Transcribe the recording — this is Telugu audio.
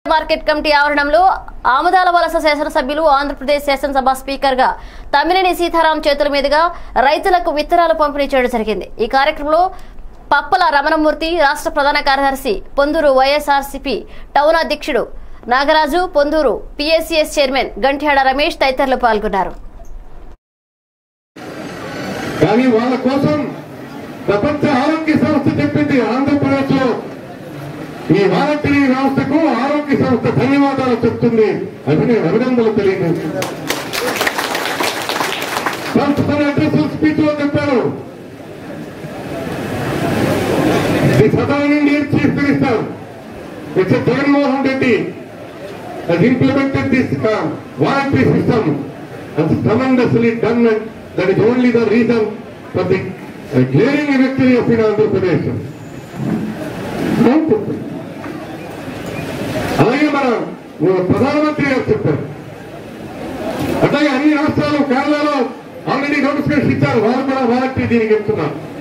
మార్కెట్ కమిటీ ఆవరణంలో ఆముదాల వలస శాసనసభ్యులు ఆంధ్రప్రదేశ్ శాసనసభ స్పీకర్ గా తమ్మినేని సీతారాం చేతుల మీదుగా రైతులకు విత్తనాలు పంపిణీ చేయడం జరిగింది ఈ కార్యక్రమంలో పప్పల రమణమూర్తి రాష్ట్ర ప్రధాన కార్యదర్శి పొందూరు వైఎస్ఆర్సీపీ టౌన్ అధ్యక్షుడు నాగరాజు పొందూరు పిఎస్సిఎస్ చైర్మన్ గంట్యాడ రమేష్ తదితరులు పాల్గొన్నారు కానీ వాళ్ళ కోసం ప్రపంచ ఆరోగ్య సంస్థ చెప్పింది ఆంధ్రప్రదేశ్ లో ఈ వాలంటరీ వ్యవస్థకు ఆరోగ్య సంస్థ ధన్యవాదాలు చెప్తుంది అది నేను అభినందనలు తెలియజేస్తున్నాను ట్రంప్ తన అడ్రస్ స్పీచ్ లో చెప్పారు the southern Indian chief minister mister Jaganmohan Reddy has implemented this uh, voluntary system and tremendously done and that is only the reason for the uh, glaring victory of in Andhra Pradesh. అలాగే మన ప్రధానమంత్రి గారు చెప్పారు అట్లాగే అన్ని రాష్ట్రాలు కేరళలో ఆల్రెడీ నోటిఫికేషన్ ఇచ్చారు వాళ్ళు కూడా వాలంటరీ దీనికి చెప్తున్నారు